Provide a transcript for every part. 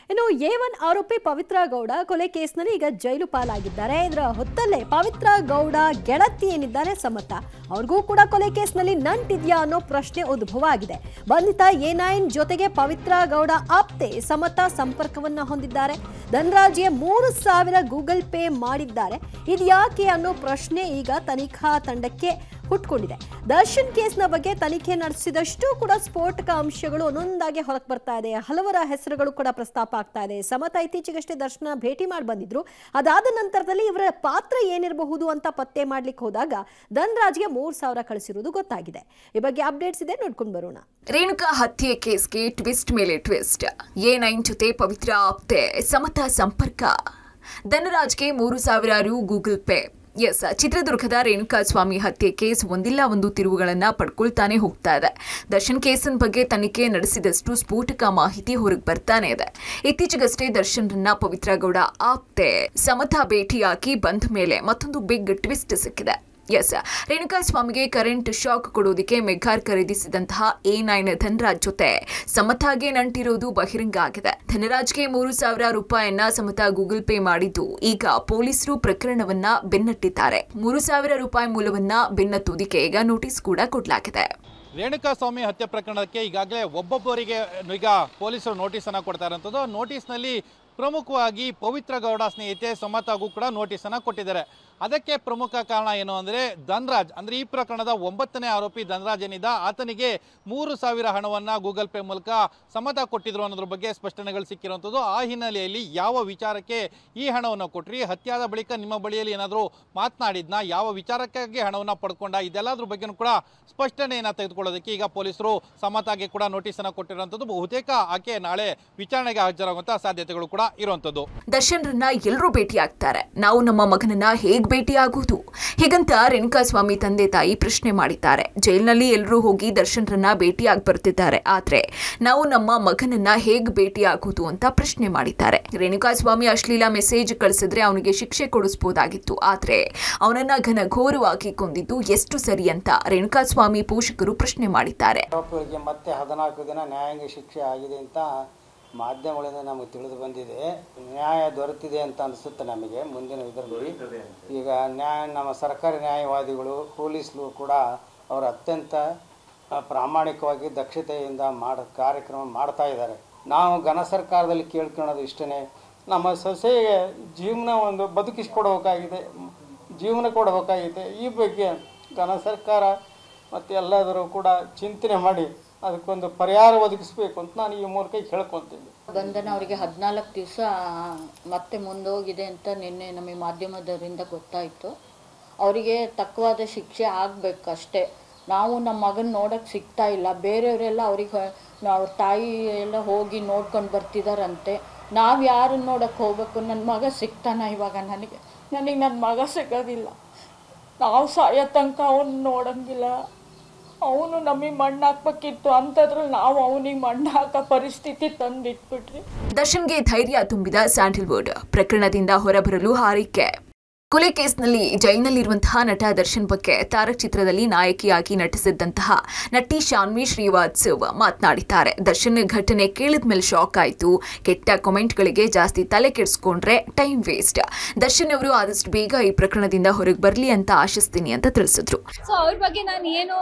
ಇನ್ನು A one ಆರೋಪಿ ಪವಿತ್ರ ಗೌಡ ಕೊಲೆ ಕೇಸ್ನಲ್ಲಿ ಈಗ ಜೈಲು ಪಾಲಾಗಿದ್ದಾರೆ ಇದರ ಹೊತ್ತಲ್ಲೇ ಪವಿತ್ರ ಗೌಡ ಗೆಳತಿ ಏನಿದ್ದಾರೆ ಸಮತ ಅವ್ರಿಗೂ ಕೂಡ ಕೊಲೆ ಕೇಸ್ನಲ್ಲಿ ನಂಟಿದ್ಯಾ ಅನ್ನೋ ಪ್ರಶ್ನೆ ಉದ್ಭವ ಆಗಿದೆ ಬಂಧಿತ ಎ ನೈನ್ ಜೊತೆಗೆ ಪವಿತ್ರ ಗೌಡ ಆಪ್ತೆ ಸಮತ ಸಂಪರ್ಕವನ್ನ ಹೊಂದಿದ್ದಾರೆ ಧನರಾಜ್ಗೆ ಮೂರು ಸಾವಿರ ಗೂಗಲ್ ಪೇ ಮಾಡಿದ್ದಾರೆ ಇದ್ಯಾಕೆ ಅನ್ನೋ ಪ್ರಶ್ನೆ ಈಗ ತನಿಖಾ ತಂಡಕ್ಕೆ ಹುಟ್ಕೊಂಡಿದೆ ದರ್ಶನ್ ಕೇಸ್ನ ಬಗ್ಗೆ ತನಿಖೆ ನಡೆಸಿದಷ್ಟು ಕೂಡ ಸ್ಫೋಟಕ ಅಂಶಗಳು ಒಂದೊಂದಾಗಿ ಹೊರಗೆ ಬರ್ತಾ ಇದೆ ಹಲವರ ಹೆಸರುಗಳು ಕೂಡ ಪ್ರಸ್ತಾಪ ಆಗ್ತಾ ಇದೆ ಸಮತ ಇತ್ತೀಚೆಗಷ್ಟೇ ದರ್ಶನ ಭೇಟಿ ಮಾಡಿ ಬಂದಿದ್ರು ಅದಾದ ನಂತರದಲ್ಲಿ ಇವರ ಪಾತ್ರ ಏನಿರಬಹುದು ಅಂತ ಪತ್ತೆ ಮಾಡ್ಲಿಕ್ಕೆ ಹೋದಾಗ ಧನ್ರಾಜ್ಗೆ ಮೂರ್ ಸಾವಿರ ಕಳಿಸಿರುವುದು ಗೊತ್ತಾಗಿದೆ ಈ ಬಗ್ಗೆ ಅಪ್ಡೇಟ್ಸ್ ಇದೆ ನೋಡ್ಕೊಂಡು ಬರೋಣ ರೇಣುಕಾ ಹತ್ಯೆ ಕೇಸ್ಗೆ ಟ್ವಿಸ್ಟ್ ಮೇಲೆ ಟ್ವಿಸ್ಟ್ ಎ ನೈನ್ ಜೊತೆ ಪವಿತ್ರ ಆಪ್ತೆ ಸಮತ ಸಂಪರ್ಕ ಧನರಾಜ್ಗೆ ಮೂರು ಸಾವಿರ ರು ಗೂಗಲ್ ಪೇ ಎಸ್ ಚಿತ್ರದುರ್ಗದ ರೇಣುಕಾ ಸ್ವಾಮಿ ಹತ್ಯೆ ಕೇಸ್ ಒಂದಿಲ್ಲ ಒಂದು ತಿರುವುಗಳನ್ನ ಪಡ್ಕೊಳ್ತಾನೆ ಹೋಗ್ತಾ ಇದೆ ದರ್ಶನ್ ಕೇಸಿನ ಬಗ್ಗೆ ತನಿಖೆ ನಡೆಸಿದಷ್ಟು ಸ್ಫೋಟಕ ಮಾಹಿತಿ ಹೊರಗೆ ಬರ್ತಾನೆ ಇದೆ ಇತ್ತೀಚೆಗಷ್ಟೇ ದರ್ಶನ್ರನ್ನ ಪವಿತ್ರ ಗೌಡ ಆಪ್ತೆ ಸಮತಾ ಭೇಟಿಯಾಗಿ ಬಂದ ಮೇಲೆ ಮತ್ತೊಂದು ಬಿಗ್ ಟ್ವಿಸ್ಟ್ ಸಿಕ್ಕಿದೆ ಎಸ್ ರೇಣುಕಾ ಸ್ವಾಮಿಗೆ ಕರೆಂಟ್ ಶಾಕ್ ಕೊಡೋದಕ್ಕೆ ಮೆಗ್ಗಾರ್ ಖರೀದಿಸಿದಂತಹ ಎ ನೈನ್ ಧನರಾಜ್ ಜೊತೆ ಸಮತಾಗೆ ನಂಟಿರೋದು ಬಹಿರಂಗ ಆಗಿದೆ ಧನರಾಜ್ಗೆ ಮೂರು ಸಾವಿರ ರೂಪಾಯಿಯನ್ನ ಸಮತಾ ಗೂಗಲ್ ಪೇ ಮಾಡಿದ್ದು ಈಗ ಪೊಲೀಸರು ಪ್ರಕರಣವನ್ನ ಬೆನ್ನಟ್ಟಿದ್ದಾರೆ ಮೂರು ಸಾವಿರ ರೂಪಾಯಿ ಮೂಲವನ್ನ ಬೆನ್ನತ್ತೋದಿಕ್ಕೆ ಈಗ ನೋಟಿಸ್ ಕೂಡ ಕೊಡಲಾಗಿದೆ ರೇಣುಕಾ ಸ್ವಾಮಿ ಹತ್ಯೆ ಪ್ರಕರಣಕ್ಕೆ ಈಗಾಗಲೇ ಒಬ್ಬೊಬ್ಬರಿಗೆ ಈಗ ಪೊಲೀಸರು ನೋಟಿಸನ್ನು ಕೊಡ್ತಾ ಇರೋಂಥದ್ದು ನೋಟಿಸ್ನಲ್ಲಿ ಪ್ರಮುಖವಾಗಿ ಪವಿತ್ರ ಗೌಡ ಸ್ನೇಹಿತೆ ಸಮತಾಗೂ ಕೂಡ ನೋಟಿಸನ್ನು ಕೊಟ್ಟಿದ್ದಾರೆ ಅದಕ್ಕೆ ಪ್ರಮುಖ ಕಾರಣ ಏನು ಅಂದರೆ ಧನ್ರಾಜ್ ಅಂದರೆ ಈ ಪ್ರಕರಣದ ಒಂಬತ್ತನೇ ಆರೋಪಿ ಧನ್ರಾಜ್ ಏನಿದ್ದ ಆತನಿಗೆ ಮೂರು ಸಾವಿರ ಹಣವನ್ನು ಗೂಗಲ್ ಪೇ ಮೂಲಕ ಸಮತ ಕೊಟ್ಟಿದ್ರು ಅನ್ನೋದ್ರ ಬಗ್ಗೆ ಸ್ಪಷ್ಟನೆಗಳು ಸಿಕ್ಕಿರುವಂಥದ್ದು ಆ ಹಿನ್ನೆಲೆಯಲ್ಲಿ ಯಾವ ವಿಚಾರಕ್ಕೆ ಈ ಹಣವನ್ನು ಕೊಟ್ರಿ ಹತ್ಯಾದ ಬಳಿಕ ನಿಮ್ಮ ಬಳಿಯಲ್ಲಿ ಏನಾದರೂ ಮಾತನಾಡಿದ್ನ ಯಾವ ವಿಚಾರಕ್ಕಾಗಿ ಹಣವನ್ನು ಪಡ್ಕೊಂಡ ಇದೆಲ್ಲದ್ರ ಬಗ್ಗೆನೂ ಕೂಡ ಸ್ಪಷ್ಟನೆಯನ್ನು ತೆಗೆದುಕೊಳ್ಳೋದಕ್ಕೆ ಈಗ ಪೊಲೀಸರು ಸಮತಾಗೆ ಕೂಡ ನೋಟಿಸನ್ನು ಕೊಟ್ಟಿರುವಂಥದ್ದು ಬಹುತೇಕ ಆಕೆ ನಾಳೆ ವಿಚಾರಣೆಗೆ ಹಾಜರಾಗುವಂಥ ಸಾಧ್ಯತೆಗಳು ಕೂಡ ಇರುವಂಥದ್ದು ದರ್ಶನ್ರನ್ನ ಎಲ್ಲರೂ ಭೇಟಿಯಾಗ್ತಾರೆ ನಾವು ನಮ್ಮ ಮಗನನ್ನ ಹೇಗ್ ಭೇಟಿಯಾಗುವುದು ಹೀಗಂತ ರೇಣುಕಾ ಸ್ವಾಮಿ ತಂದೆ ತಾಯಿ ಪ್ರಶ್ನೆ ಮಾಡಿದ್ದಾರೆ ಜೈಲಿನಲ್ಲಿ ಎಲ್ಲರೂ ಹೋಗಿ ದರ್ಶನ್ರನ್ನ ಭೇಟಿಯಾಗಿ ಬರ್ತಿದ್ದಾರೆ ಆದ್ರೆ ನಾವು ನಮ್ಮ ಮಗನನ್ನ ಹೇಗ್ ಭೇಟಿಯಾಗುವುದು ಅಂತ ಪ್ರಶ್ನೆ ಮಾಡಿದ್ದಾರೆ ರೇಣುಕಾ ಸ್ವಾಮಿ ಅಶ್ಲೀಲ ಮೆಸೇಜ್ ಕಳಿಸಿದ್ರೆ ಅವನಿಗೆ ಶಿಕ್ಷೆ ಕೊಡಿಸಬಹುದಾಗಿತ್ತು ಆದ್ರೆ ಅವನನ್ನ ಘನಘೋರವಾಗಿ ಕೊಂದಿದ್ದು ಎಷ್ಟು ಸರಿ ಅಂತ ರೇಣುಕಾ ಸ್ವಾಮಿ ಪೋಷಕರು ಪ್ರಶ್ನೆ ಮಾಡಿದ್ದಾರೆ ಆರೋಪಿಗಳಿಗೆ ಮತ್ತೆ ಹದಿನಾಲ್ಕು ದಿನ ನ್ಯಾಯಾಂಗ ಶಿಕ್ಷೆ ಆಗಿದೆ ಅಂತ ಮಾಧ್ಯಮಗಳಿಂದ ನಮಗೆ ತಿಳಿದು ಬಂದಿದೆ ನ್ಯಾಯ ದೊರೆತಿದೆ ಅಂತ ಅನಿಸುತ್ತೆ ನಮಗೆ ಮುಂದಿನ ಇದರಲ್ಲಿ ಈಗ ನ್ಯಾಯ ನಮ್ಮ ಸರ್ಕಾರಿ ನ್ಯಾಯವಾದಿಗಳು ಪೊಲೀಸ್ರು ಕೂಡ ಅವರು ಅತ್ಯಂತ ಆ, ಪ್ರಾಮಾಣಿಕವಾಗಿ ದಕ್ಷತೆಯಿಂದ ಮಾಡ ಕಾರ್ಯಕ್ರಮ ಮಾಡ್ತಾ ಇದ್ದಾರೆ ನಾವು ಘನ ಸರ್ಕಾರದಲ್ಲಿ ಕೇಳ್ಕೊಳ್ಳೋದು ಇಷ್ಟೇ ನಮ್ಮ ಸೊಸೆಗೆ ಜೀವನ ಒಂದು ಬದುಕಿಸ್ಕೊಡ್ಬೇಕಾಗಿದೆ ಜೀವನ ಕೊಡಬೇಕಾಗಿದೆ ಈ ಬಗ್ಗೆ ಘನ ಸರ್ಕಾರ ಮತ್ತು ಎಲ್ಲಾದರೂ ಕೂಡ ಚಿಂತನೆ ಮಾಡಿ ಅದಕ್ಕೊಂದು ಪರಿಹಾರ ಒದಗಿಸ್ಬೇಕು ಅಂತ ನಾನು ಈ ಮೂಲಕ ಕೇಳ್ಕೊತೀನಿ ಬಂಧನ ಅವರಿಗೆ ಹದಿನಾಲ್ಕು ದಿವಸ ಮತ್ತೆ ಮುಂದೋಗಿದೆ ಅಂತ ನಿನ್ನೆ ನಮಗೆ ಮಾಧ್ಯಮದವರಿಂದ ಗೊತ್ತಾಯಿತು ಅವರಿಗೆ ತಕ್ಕವಾದ ಶಿಕ್ಷೆ ಆಗಬೇಕಷ್ಟೇ ನಾವು ನಮ್ಮ ಮಗನ ನೋಡೋಕ್ಕೆ ಸಿಗ್ತಾ ಇಲ್ಲ ಬೇರೆಯವರೆಲ್ಲ ಅವ್ರಿಗೆ ಅವ್ರ ತಾಯಿ ಎಲ್ಲ ಹೋಗಿ ನೋಡ್ಕೊಂಡು ಬರ್ತಿದಾರಂತೆ ನಾವು ಯಾರನ್ನ ನೋಡೋಕ್ಕೆ ಹೋಗ್ಬೇಕು ನನ್ನ ಮಗ ಸಿಗ್ತಾನ ಇವಾಗ ನನಗೆ ನನಗೆ ನನ್ನ ಮಗ ಸಿಗೋದಿಲ್ಲ ನಾವು ಸಾಯೋ ತನಕ ಅವನ್ನ ನೋಡಂಗಿಲ್ಲ ಅವನು ನಮಗೆ ಮಣ್ಣು ಹಾಕ್ಬೇಕಿತ್ತು ಅಂಥದ್ರಲ್ಲಿ ನಾವು ಅವನಿಗೆ ಮಣ್ಣು ಹಾಕೋ ಪರಿಸ್ಥಿತಿ ತಂದಿಟ್ಬಿಟ್ರಿ ದರ್ಶನ್ಗೆ ಧೈರ್ಯ ತುಂಬಿದ ಸ್ಯಾಂಡಲ್ವುಡ್ ಪ್ರಕರಣದಿಂದ ಹೊರಬರಲು ಹಾರೈಕೆ ಕೊಲೆ ಕೇಸ್ನಲ್ಲಿ ಜೈಲಿನಲ್ಲಿರುವಂತಹ ನಟ ದರ್ಶನ್ ಬಗ್ಗೆ ತಾರಕ್ ಚಿತ್ರದಲ್ಲಿ ನಾಯಕಿಯಾಗಿ ನಟಿಸಿದ್ದಂತಹ ನಟಿ ಶಾನ್ವಿ ಶ್ರೀವಾತ್ಸವ್ ಮಾತನಾಡಿದ್ದಾರೆ ದರ್ಶನ್ ಘಟನೆ ಕೇಳಿದ ಮೇಲೆ ಶಾಕ್ ಆಯಿತು ಕೆಟ್ಟ ಕಾಮೆಂಟ್ಗಳಿಗೆ ಜಾಸ್ತಿ ತಲೆ ಕೆಡಿಸ್ಕೊಂಡ್ರೆ ಟೈಮ್ ವೇಸ್ಟ್ ದರ್ಶನ್ ಅವರು ಆದಷ್ಟು ಬೇಗ ಈ ಪ್ರಕರಣದಿಂದ ಹೊರಗೆ ಬರಲಿ ಅಂತ ಆಶಿಸ್ತೀನಿ ಅಂತ ತಿಳಿಸಿದ್ರು ಸೊ ಅವ್ರ ಬಗ್ಗೆ ನಾನು ಏನು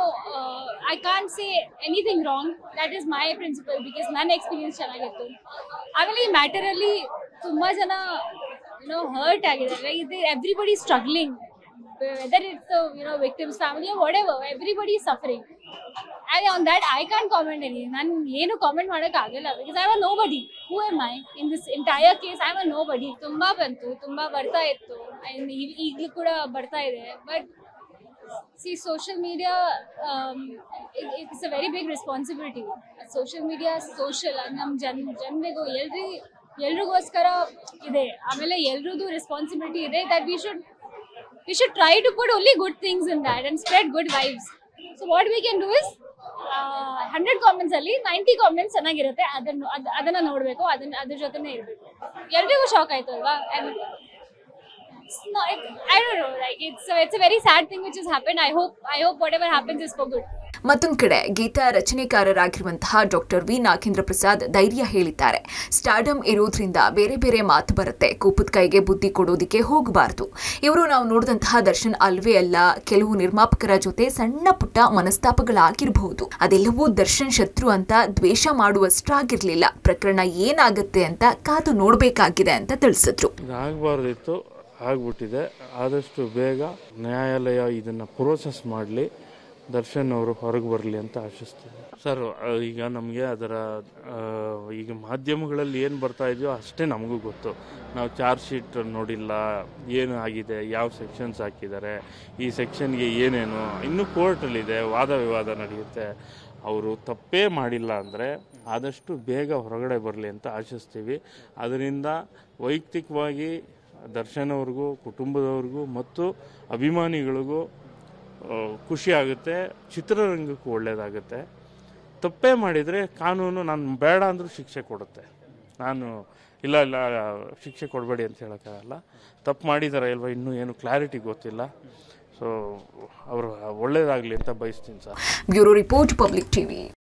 I can't say anything wrong that is my principle because ನನ್ನ ಎಕ್ಸ್ಪೀರಿಯನ್ಸ್ ಚೆನ್ನಾಗಿತ್ತು ಆಮೇಲೆ ಈ ಮ್ಯಾಟರಲ್ಲಿ ತುಂಬ ಜನ ಯುನೋ ಹರ್ಟ್ ಆಗಿದ್ದಾರೆ ಇದು everybody struggling whether it's you know victims family whatever everybody suffering and on that I can comment any ನಾನು ಏನು ಕಾಮೆಂಟ್ ಮಾಡೋಕ್ಕಾಗಲ್ಲ because I nobody who am I in this entire case I nobody ತುಂಬ ಬಂತು ತುಂಬ ಬರ್ತಾ ಇತ್ತು and ಈಗಲೂ ಕೂಡ ಬರ್ತಾ ಇದೆ but see social media um, it, it's a very big responsibility social media social ನಮ್ಮ ಜನ್ ಜನರಿಗೂ ಎಲ್ರಿ ಎಲ್ರಿಗೋಸ್ಕರ ಇದೆ ಆಮೇಲೆ ಎಲ್ರದ್ದು ರೆಸ್ಪಾನ್ಸಿಬಿಲಿಟಿ ಇದೆ that we should we should try to put only good things in that and spread good vibes so what we can do is hundred comments ಅಲ್ಲಿ ninety comments ಚೆನ್ನಾಗಿರುತ್ತೆ ಅದನ್ನು ಅದ್ ಅದನ್ನ ನೋಡಬೇಕು ಅದನ್ನ ಅದ್ರ ಜೊತೆನೇ ಇರಬೇಕು ಎಲ್ರಿಗೂ ಶಾಕ್ ಆಯ್ತು ಅಲ್ವಾ And it's not, it, I don't know. Like it's a, it's a very sad thing which has happened. I hope I hope whatever happens is for good. ಮತ್ತೊಂದು ಕಡೆ ಗೀತಾ ರಚನೆಕಾರರಾಗಿರುವಂತಹ ಡಾಕ್ಟರ್ ವಿ ನಾಗೇಂದ್ರ ಪ್ರಸಾದ್ ಧೈರ್ಯ ಹೇಳಿದ್ದಾರೆ ಸ್ಟಾರ್ಡಮ್ ಇರೋದ್ರಿಂದ ಬೇರೆ ಬೇರೆ ಮಾತು ಬರುತ್ತೆ ಕೂಪದ ಕೈಗೆ ಬುದ್ಧಿ ಕೊಡೋದಿಕ್ಕೆ ಹೋಗಬಾರ್ದು ಇವರು ನಾವು ನೋಡಿದಂತಹ ದರ್ಶನ್ ಅಲ್ವೇ ಅಲ್ಲ ಕೆಲವು ನಿರ್ಮಾಪಕರ ಜೊತೆ ಸಣ್ಣ ಪುಟ್ಟ ಮನಸ್ತಾಪಗಳಾಗಿರಬಹುದು ಅದೆಲ್ಲವೂ ದರ್ಶನ್ ಶತ್ರು ಅಂತ ದ್ವೇಷ ಮಾಡುವಷ್ಟಾಗಿರ್ಲಿಲ್ಲ ಪ್ರಕರಣ ಏನಾಗುತ್ತೆ ಅಂತ ಕಾದು ನೋಡಬೇಕಾಗಿದೆ ಅಂತ ತಿಳಿಸಿದ್ರು ಇದಾಗಬಾರ್ದಿತ್ತು ಆಗ್ಬಿಟ್ಟಿದೆ ಆದಷ್ಟು ಬೇಗ ನ್ಯಾಯಾಲಯ ಇದನ್ನು ಪ್ರೋಸೆಸ್ ಮಾಡಲಿ ದರ್ಶನ್ ಅವರು ಹೊರಗೆ ಬರಲಿ ಅಂತ ಆಶಿಸ್ತೀನಿ ಸರ್ ಆ, ಈಗ ನಮಗೆ ಅದರ ಆ, ಈಗ ಮಾಧ್ಯಮಗಳಲ್ಲಿ ಏನು ಬರ್ತಾ ಇದೆಯೋ ಅಷ್ಟೇ ನಮಗೂ ಗೊತ್ತು ನಾವು ಚಾರ್ಜ್ ಶೀಟ್ ನೋಡಿಲ್ಲ ಏನು ಆಗಿದೆ ಯಾವ ಸೆಕ್ಷನ್ಸ್ ಹಾಕಿದ್ದಾರೆ ಈ ಸೆಕ್ಷನ್ಗೆ ಏನೇನು ಇನ್ನೂ ಕೋರ್ಟಲ್ಲಿದೆ ವಾದ ವಿವಾದ ನಡೆಯುತ್ತೆ ಅವರು ತಪ್ಪೇ ಮಾಡಿಲ್ಲ ಅಂದರೆ ಆದಷ್ಟು ಬೇಗ ಹೊರಗಡೆ ಬರಲಿ ಅಂತ ಆಶಿಸ್ತೀವಿ ಅದರಿಂದ ವೈಯಕ್ತಿಕವಾಗಿ ದರ್ಶನ್ ಅವ್ರಿಗೂ ಕುಟುಂಬದವ್ರಿಗೂ ಮತ್ತು ಅಭಿಮಾನಿಗಳಿಗೂ ಆ, ಖುಷಿ ಆಗುತ್ತೆ ಚಿತ್ರರಂಗಕ್ಕೂ ಒಳ್ಳೆಯದಾಗುತ್ತೆ ತಪ್ಪೇ ಮಾಡಿದರೆ ಕಾನೂನು ನಾನು ಬೇಡ ಅಂದರೂ ಶಿಕ್ಷೆ ಕೊಡುತ್ತೆ ನಾನು ಇಲ್ಲ ಇಲ್ಲ ಶಿಕ್ಷೆ ಕೊಡಬೇಡಿ ಅಂತ ಹೇಳೋಕ್ಕಾಗಲ್ಲ ತಪ್ಪು ಮಾಡಿದಾರ ಇಲ್ವಾ ಇನ್ನೂ ಏನು ಕ್ಲಾರಿಟಿ ಗೊತ್ತಿಲ್ಲ ಸೊ ಅವರು ಒಳ್ಳೇದಾಗಲಿ ಅಂತ ಬಯಸ್ತೀನಿ sir bureau report public TV